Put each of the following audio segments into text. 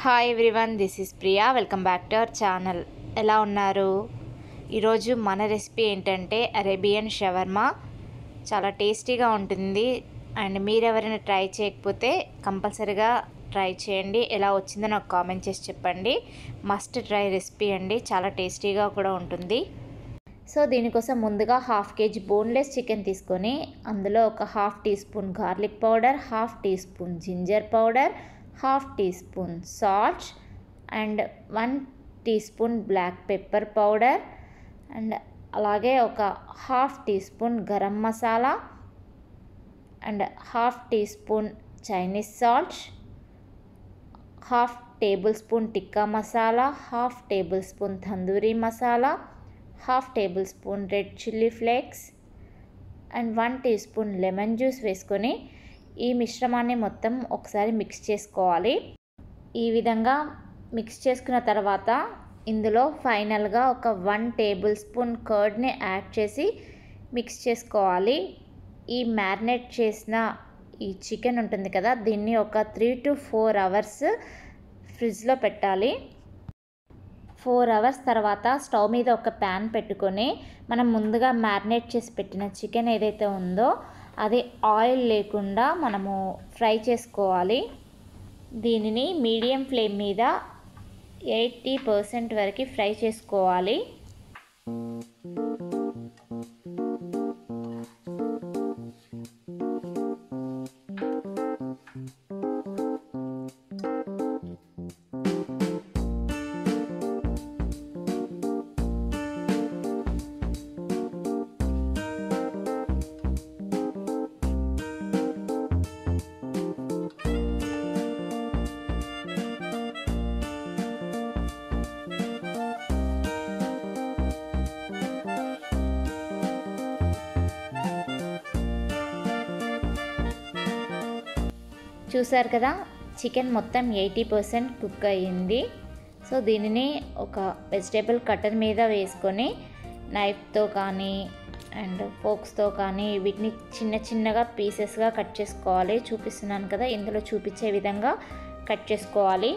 hi everyone this is Priya welcome back to our channel ఎలా ఉన్నారు ఈరోజు మన రెసిపీ ఏంటంటే అరేబియన్ షవర్మా చాలా టేస్టీగా ఉంటుంది అండ్ మీరు ఎవరైనా ట్రై చేయకపోతే కంపల్సరీగా ట్రై చేయండి ఎలా వచ్చిందో నాకు కామెంట్ చేసి చెప్పండి మస్ట్ ట్రై రెసిపీ అండి చాలా టేస్టీగా కూడా ఉంటుంది సో దీనికోసం ముందుగా హాఫ్ కేజీ బోన్లెస్ చికెన్ తీసుకొని అందులో ఒక half teaspoon garlic powder half teaspoon ginger powder half teaspoon salt and one teaspoon black pepper powder and అలాగే ఒక half teaspoon garam masala and half teaspoon Chinese salt half tablespoon tikka masala half tablespoon tandoori masala half tablespoon red chilli flakes and one teaspoon lemon juice వేసుకొని ఈ మిశ్రమాన్ని మొత్తం ఒకసారి mix చేసుకోవాలి ఈ విధంగా మిక్స్ చేసుకున్న తర్వాత ఇందులో ఫైనల్గా ఒక వన్ టేబుల్ స్పూన్ కర్డ్ని యాడ్ చేసి మిక్స్ చేసుకోవాలి ఈ మ్యారినేట్ చేసిన ఈ చికెన్ ఉంటుంది కదా దీన్ని ఒక త్రీ టు ఫోర్ అవర్స్ ఫ్రిడ్జ్లో పెట్టాలి ఫోర్ అవర్స్ తర్వాత స్టవ్ మీద ఒక ప్యాన్ పెట్టుకొని మనం ముందుగా మ్యారినేట్ చేసి పెట్టిన చికెన్ ఏదైతే ఉందో అది ఆయిల్ లేకుండా మనము ఫ్రై చేసుకోవాలి దీనిని మీడియం ఫ్లేమ్ మీద ఎయిటీ పర్సెంట్ వరకు ఫ్రై చేసుకోవాలి చూసారు కదా చికెన్ మొత్తం ఎయిటీ పర్సెంట్ కుక్ అయ్యింది సో దీనిని ఒక వెజిటేబుల్ కట్టర్ మీద వేసుకొని నైఫ్తో కానీ అండ్ ఫోక్స్తో కానీ వీటిని చిన్న చిన్నగా పీసెస్గా కట్ చేసుకోవాలి చూపిస్తున్నాను కదా ఇందులో చూపించే విధంగా కట్ చేసుకోవాలి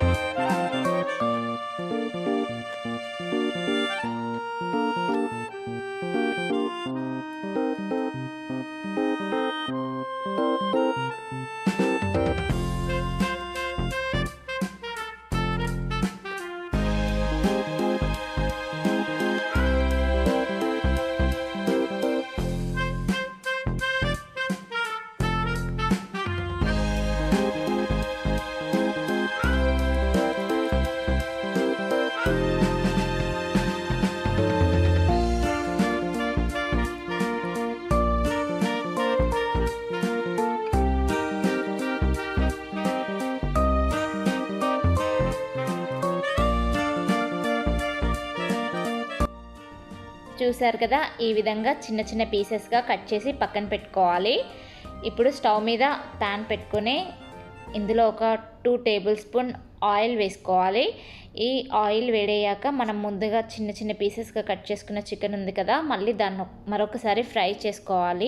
చూసారు కదా ఈ విధంగా చిన్న చిన్న పీసెస్గా కట్ చేసి పక్కన పెట్టుకోవాలి ఇప్పుడు స్టవ్ మీద ప్యాన్ పెట్టుకొని ఇందులో ఒక టూ టేబుల్ స్పూన్ ఆయిల్ వేసుకోవాలి ఈ ఆయిల్ వేడయ్యాక మనం ముందుగా చిన్న చిన్న పీసెస్గా కట్ చేసుకున్న చికెన్ ఉంది కదా మళ్ళీ దాన్ని మరొకసారి ఫ్రై చేసుకోవాలి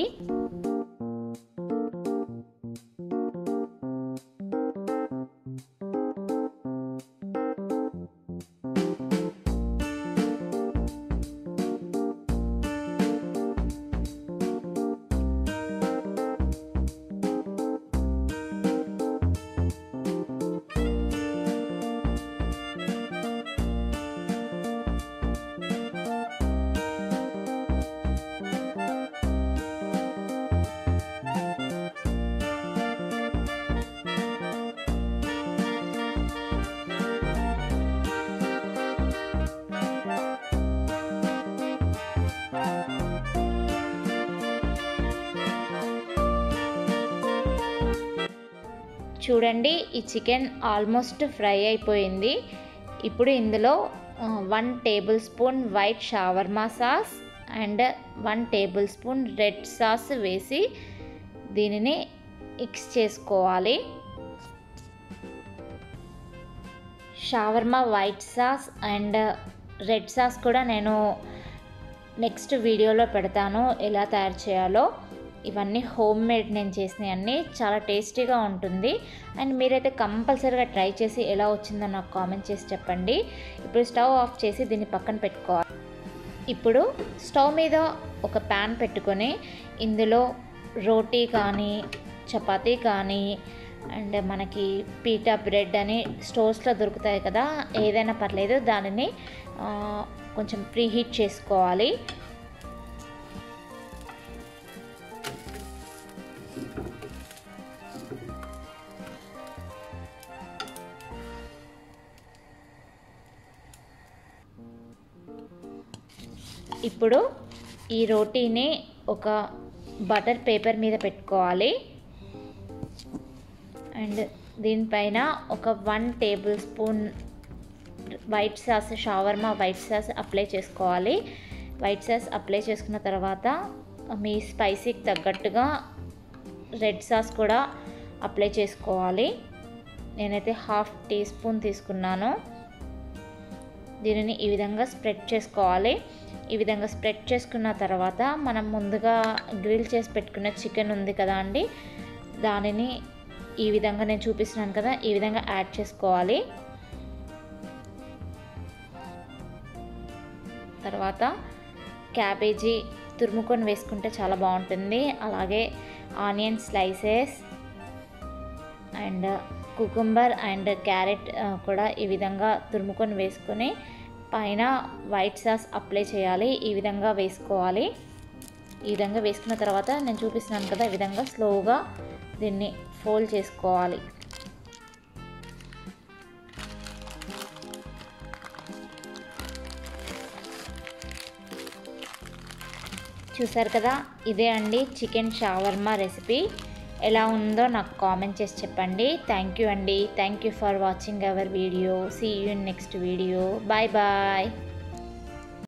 చూడండి ఈ చికెన్ ఆల్మోస్ట్ ఫ్రై అయిపోయింది ఇప్పుడు ఇందులో one tablespoon white shawarma sauce and one tablespoon red sauce వేసి దీనిని మిక్స్ చేసుకోవాలి shawarma white sauce and red sauce కూడా నేను నెక్స్ట్ వీడియోలో పెడతాను ఎలా తయారు చేయాలో ఇవన్నీ హోమ్ మేడ్ నేను చేసినవి అన్నీ చాలా టేస్టీగా ఉంటుంది అండ్ మీరైతే కంపల్సరీగా ట్రై చేసి ఎలా వచ్చిందో నాకు కామెంట్ చేసి చెప్పండి ఇప్పుడు స్టవ్ ఆఫ్ చేసి దీన్ని పక్కన పెట్టుకోవాలి ఇప్పుడు స్టవ్ మీద ఒక ప్యాన్ పెట్టుకొని ఇందులో రోటీ కానీ చపాతీ కానీ అండ్ మనకి పీటా బ్రెడ్ అని స్టోర్స్లో దొరుకుతాయి కదా ఏదైనా పర్లేదు దానిని ఆ, కొంచెం ప్రీ హీట్ చేసుకోవాలి ఇప్పుడు ఈ రోటీని ఒక బటర్ పేపర్ మీద పెట్టుకోవాలి అండ్ దీనిపైన ఒక one tablespoon white sauce shawarma white sauce apply చేసుకోవాలి వైట్ సాస్ అప్లై చేసుకున్న తర్వాత మీ స్పైసీకి తగ్గట్టుగా రెడ్ సాస్ కూడా అప్లై చేసుకోవాలి నేనైతే హాఫ్ టీ స్పూన్ తీసుకున్నాను దీనిని ఈ విధంగా స్ప్రెడ్ చేసుకోవాలి ఈ విధంగా స్ప్రెడ్ చేసుకున్న తర్వాత మనం ముందుగా గ్రిల్ చేసి పెట్టుకున్న చికెన్ ఉంది కదా అండి దానిని ఈ విధంగా నేను చూపిస్తున్నాను కదా ఈ విధంగా యాడ్ చేసుకోవాలి తర్వాత క్యాబేజీ తురుముకొని వేసుకుంటే చాలా బాగుంటుంది అలాగే onion slices and cucumber and carrot కూడా ఈ విధంగా తురుముకొని వేసుకొని పైన వైట్ సాస్ అప్లై చేయాలి ఈ విధంగా వేసుకోవాలి ఈ విధంగా వేసుకున్న తర్వాత నేను చూపిస్తున్నాను కదా ఈ విధంగా స్లోగా దీన్ని ఫోల్డ్ చేసుకోవాలి చూసారు కదా ఇదే అండి చికెన్ షావర్మా రెసిపీ ఎలా ఉందో నాకు కామెంట్ చేసి చెప్పండి థ్యాంక్ యూ అండి thank you for watching our video see you next video bye bye